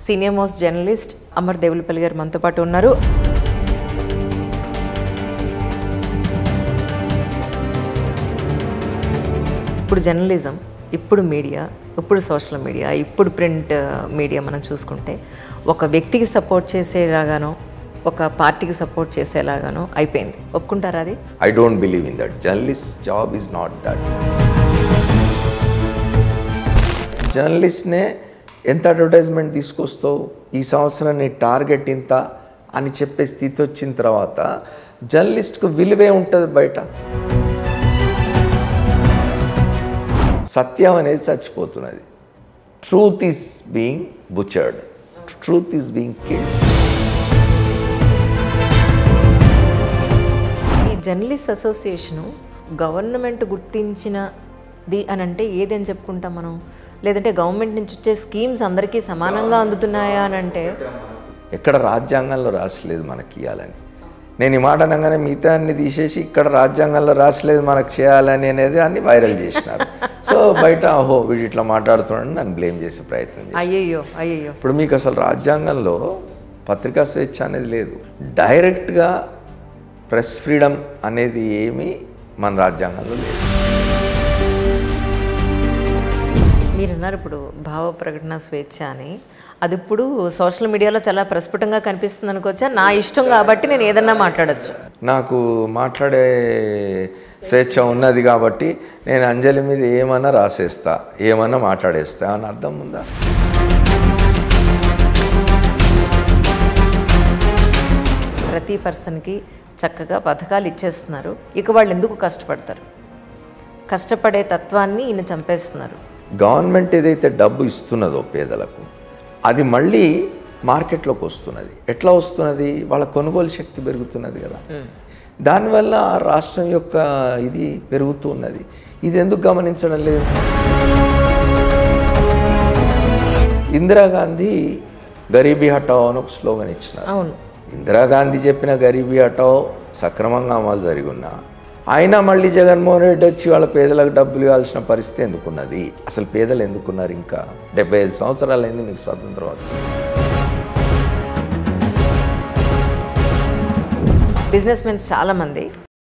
senior most journalist Amar Devulapalli garu మనతో పాటు ఉన్నారు ఇప్పుడు జర్నలిజం ఇప్పుడు మీడియా ఇప్పుడు సోషల్ మీడియా ఇప్పుడు ప్రింట్ మీడియా మనం చూసుకుంటే ఒక వ్యక్తికి సపోర్ట్ చేసేలాగానో ఒక పార్టీకి సపోర్ట్ చేసేలాగానో అయిపోయింది ఒప్పుకుంటారా అది I don't believe in that journalist job is not that జర్నలిస్ట్నే ఎంత అడ్వర్టైజ్మెంట్ తీసుకొస్తావు ఈ సంవత్సరం నీ టార్గెట్ ఇంత అని చెప్పే స్థితి వచ్చిన తర్వాత జర్నలిస్ట్కు విలువే ఉంటుంది బయట సత్యం అనేది చచ్చిపోతున్నది truth is being butchered truth is being killed ఈ జర్నలిస్ట్ అసోసియేషను గవర్నమెంట్ గుర్తించినది అని అంటే ఏదని చెప్పుకుంటాం మనం లేదంటే గవర్నమెంట్ నుంచి వచ్చే స్కీమ్స్ అందరికీ సమానంగా అందుతున్నాయా అని అంటే ఎక్కడ రాజ్యాంగంలో రాసలేదు మనకి ఇవ్వాలని నేను ఈ మాట అనగానే మిగతా అన్ని తీసేసి ఇక్కడ రాజ్యాంగంలో రాసలేదు మనకు చేయాలని అనేది అన్ని వైరల్ చేసినారు సో బయట ఓహో వీడు ఇట్లా మాట్లాడుతున్నాడు నన్ను బ్లేమ్ చేసే ప్రయత్నం చేశారు అయ్యయ్యో అయ్యయ్యో ఇప్పుడు మీకు అసలు రాజ్యాంగంలో పత్రికా స్వేచ్ఛ అనేది లేదు డైరెక్ట్గా ప్రెస్ ఫ్రీడమ్ అనేది ఏమీ మన రాజ్యాంగంలో లేదు మీరున్నారు ఇప్పుడు భావ ప్రకటన స్వేచ్ఛ అని అది ఇప్పుడు సోషల్ మీడియాలో చాలా ప్రస్ఫుటంగా కనిపిస్తుంది అనుకోవచ్చా నా ఇష్టం కాబట్టి నేను ఏదన్నా మాట్లాడొచ్చు నాకు మాట్లాడే స్వేచ్ఛ ఉన్నది కాబట్టి నేను అంజలి మీద ఏమన్నా రాసేస్తా ఏమన్నా మాట్లాడేస్తా అని అర్థం ఉందా ప్రతి పర్సన్కి చక్కగా పథకాలు ఇచ్చేస్తున్నారు ఇక వాళ్ళు ఎందుకు కష్టపడతారు కష్టపడే తత్వాన్ని ఈయన చంపేస్తున్నారు గవర్నమెంట్ ఏదైతే డబ్బు ఇస్తున్నదో పేదలకు అది మళ్ళీ మార్కెట్లోకి వస్తున్నది ఎట్లా వస్తున్నది వాళ్ళ కొనుగోలు శక్తి పెరుగుతున్నది కదా దానివల్ల ఆ రాష్ట్రం యొక్క ఇది పెరుగుతూ ఉన్నది ఇది ఎందుకు గమనించడం లేదు ఇందిరాగాంధీ గరీబీ హటావో అని ఒక స్లోగన్ ఇచ్చినారు అవును ఇందిరాగాంధీ చెప్పిన గరీబీ హటావో సక్రమంగా అమలు జరిగి ఉన్నా అయినా మళ్ళీ జగన్మోహన్ రెడ్డి వచ్చి వాళ్ళ పేదలకు డబ్బులు ఇవ్వాల్సిన పరిస్థితి ఎందుకున్నది అసలు పేదలు ఎందుకున్నారు ఇంకా డెబ్బై ఐదు సంవత్సరాలు అయింది మీకు స్వాతంత్రం వచ్చింది బిజినెస్ మెన్స్ చాలామంది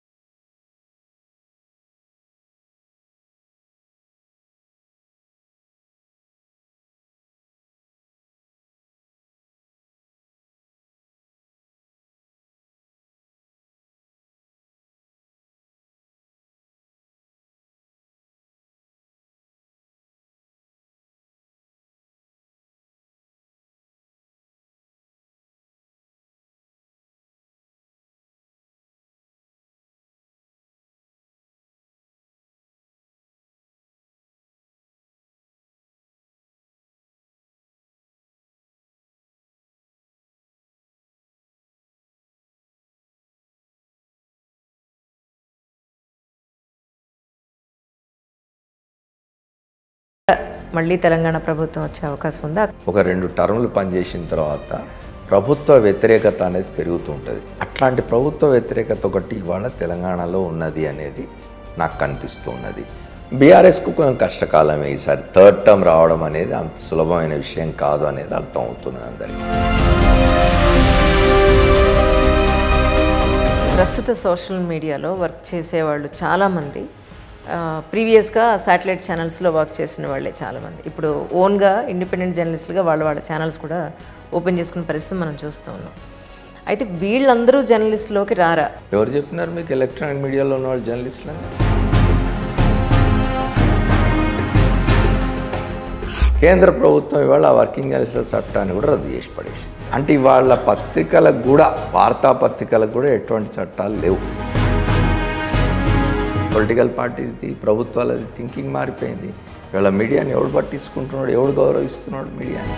మళ్ళీ తెలంగాణ ప్రభుత్వం వచ్చే అవకాశం ఉందా ఒక రెండు టర్ములు పనిచేసిన తర్వాత ప్రభుత్వ వ్యతిరేకత అనేది పెరుగుతూ ఉంటుంది అట్లాంటి ప్రభుత్వ వ్యతిరేకత ఒకటి ఇవాళ తెలంగాణలో ఉన్నది అనేది నాకు కనిపిస్తూ ఉన్నది బీఆర్ఎస్కు కొంచెం కష్టకాలమే ఈసారి థర్డ్ టర్మ్ రావడం అనేది అంత సులభమైన విషయం కాదు అనేది అర్థం అవుతున్నది అందరికీ ప్రస్తుత సోషల్ మీడియాలో వర్క్ చేసేవాళ్ళు చాలామంది ప్రీవియస్గా శాటిలైట్ ఛానల్స్లో వర్క్ చేసిన వాళ్ళే చాలామంది ఇప్పుడు ఓన్గా ఇండిపెండెంట్ జర్నలిస్టులుగా వాళ్ళ వాళ్ళ ఛానల్స్ కూడా ఓపెన్ చేసుకునే పరిస్థితి మనం చూస్తూ ఉన్నాం అయితే వీళ్ళందరూ జర్నలిస్టులోకి రారా ఎవరు చెప్పినారు మీకు ఎలక్ట్రానిక్ మీడియాలో ఉన్న వాళ్ళు జర్నలిస్టులు కేంద్ర ప్రభుత్వం ఇవాళ ఆ వర్కింగ్ జర్నలిస్టుల చట్టాన్ని కూడా రద్దు చేసి పడేసి అంటే ఇవాళ పత్రికలకు కూడా వార్తాపత్రికలకు కూడా ఎటువంటి చట్టాలు లేవు పొలిటికల్ పార్టీస్ది ప్రభుత్వాలది థింకింగ్ మారిపోయింది ఇవాళ మీడియాని ఎవడు పట్టించుకుంటున్నాడు ఎవడు గౌరవిస్తున్నాడు మీడియాని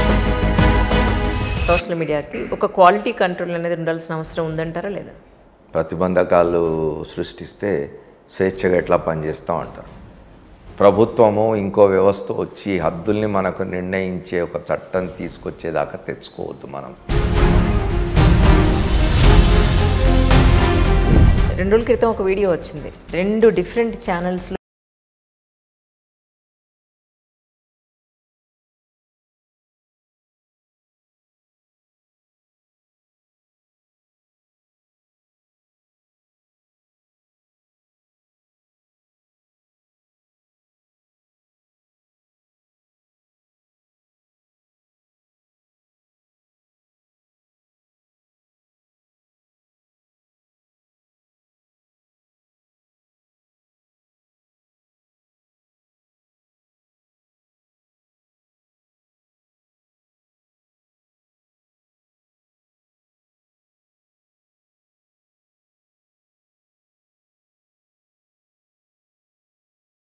సోషల్ మీడియాకి ఒక క్వాలిటీ కంట్రోల్ అనేది ఉండాల్సిన అవసరం ఉందంటారా లేదా ప్రతిబంధకాలు సృష్టిస్తే స్వేచ్ఛగా ఎట్లా పనిచేస్తాం అంటారు ప్రభుత్వము ఇంకో వ్యవస్థ వచ్చి హద్దుల్ని మనకు నిర్ణయించే ఒక చట్టం తీసుకొచ్చేదాకా తెచ్చుకోవద్దు మనం రెండు రోజుల క్రితం ఒక వీడియో వచ్చింది రెండు డిఫరెంట్ ఛానల్స్లో